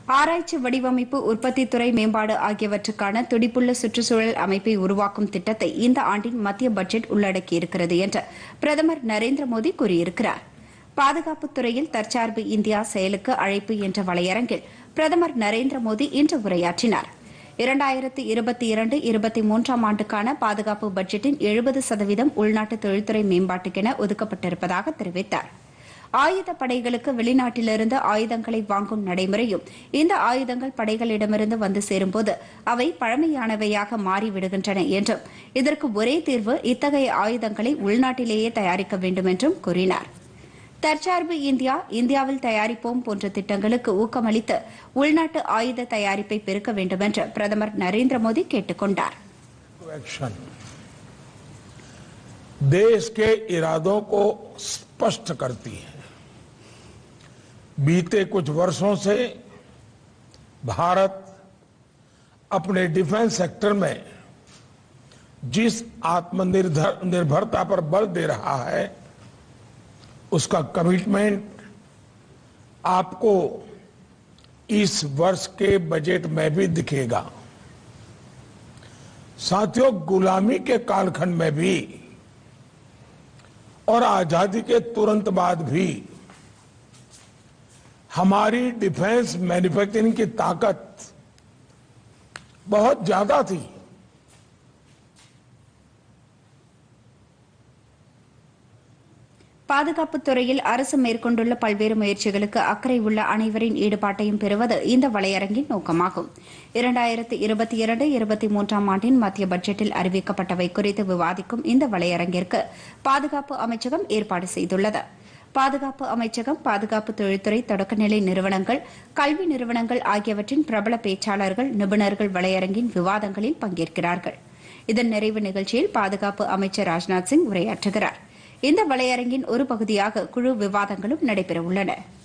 ஆராய்ச்சி வடிவமைப்பு உற்பத்தி துறை மேம்பாடு ஆகியவற்றுக்கான துடிப்புள்ள சுற்றுச்சூழல் அமைப்பை உருவாக்கும் திட்டத்தை இந்த ஆண்டின் மத்திய பட்ஜெட் உள்ளடக்கியிருக்கிறது என்று பிரதமர் நரேந்திர மோடி கூறியிருக்கிறார் பாதுகாப்புத் துறையில் தற்சார்பு இந்தியா செயலுக்கு அழைப்பு என்ற வலையரங்கில் பிரதமர் நரேந்திர மோடி இன்று உரையாற்றினார் இரண்டாயிரத்து இருபத்தி இரண்டு இருபத்தி மூன்றாம் ஆண்டுக்கான பாதுகாப்பு பட்ஜெட்டின் எழுபது சதவீதம் உள்நாட்டு தொழில்துறை மேம்பாட்டுக்கென ஒதுக்கப்பட்டிருப்பதாக தெரிவித்தார் ஆயுத படைகளுக்கு வெளிநாட்டிலிருந்து ஆயுதங்களை வாங்கும் நடைமுறையும் இந்த ஆயுதங்கள் படைகளிடமிருந்து வந்து சேரும்போது அவை பழமையானவையாக மாறிவிடுகின்றன என்றும் இதற்கு ஒரே தீர்வு இத்தகைய ஆயுதங்களை உள்நாட்டிலேயே தயாரிக்க வேண்டும் என்றும் கூறினார் தற்சார்பு இந்தியா இந்தியாவில் தயாரிப்போம் போன்ற திட்டங்களுக்கு ஊக்கமளித்து உள்நாட்டு ஆயுத தயாரிப்பை பெருக்க வேண்டும் என்று பிரதமர் நரேந்திர மோடி கேட்டுக் கொண்டார் एक्शन देश के इरादों को स्पष्ट करती है बीते कुछ वर्षों से भारत अपने डिफेंस सेक्टर में जिस आत्मनिर्भर निर्भरता पर बल दे रहा है उसका कमिटमेंट आपको इस वर्ष के बजट में भी दिखेगा साथियों गुलामी के कालखंड में भी और आजादी के तुरंत बाद भी हमारी डिफेंस मैन्युफैक्चरिंग की ताकत बहुत ज्यादा थी பாதுகாப்புத் துறையில் அரசு மேற்கொண்டுள்ள பல்வேறு முயற்சிகளுக்கு அக்கறை உள்ள அனைவரின் ஈடுபாட்டையும் பெறுவது இந்த வலையரங்கின் நோக்கமாகும் இரண்டாயிரத்து இருபத்தி இரண்டு இருபத்தி மூன்றாம் ஆண்டின் மத்திய பட்ஜெட்டில் அறிவிக்கப்பட்டவை குறித்து விவாதிக்கும் இந்த வலையரங்கிற்கு பாதுகாப்பு அமைச்சகம் ஏற்பாடு செய்துள்ளது பாதுகாப்பு அமைச்சகம் பாதுகாப்பு தொழில்துறை தொடக்கநிலை நிறுவனங்கள் கல்வி நிறுவனங்கள் ஆகியவற்றின் பிரபல பேச்சாளர்கள் நிபுணர்கள் வலையரங்கின் விவாதங்களில் பங்கேற்கிறார்கள் இதன் நிறைவு நிகழ்ச்சியில் பாதுகாப்பு அமைச்சர் ராஜ்நாத் சிங் உரையாற்றுகிறார் இந்த வலையரங்கின் ஒரு பகுதியாக குழு விவாதங்களும் நடைபெறவுள்ளன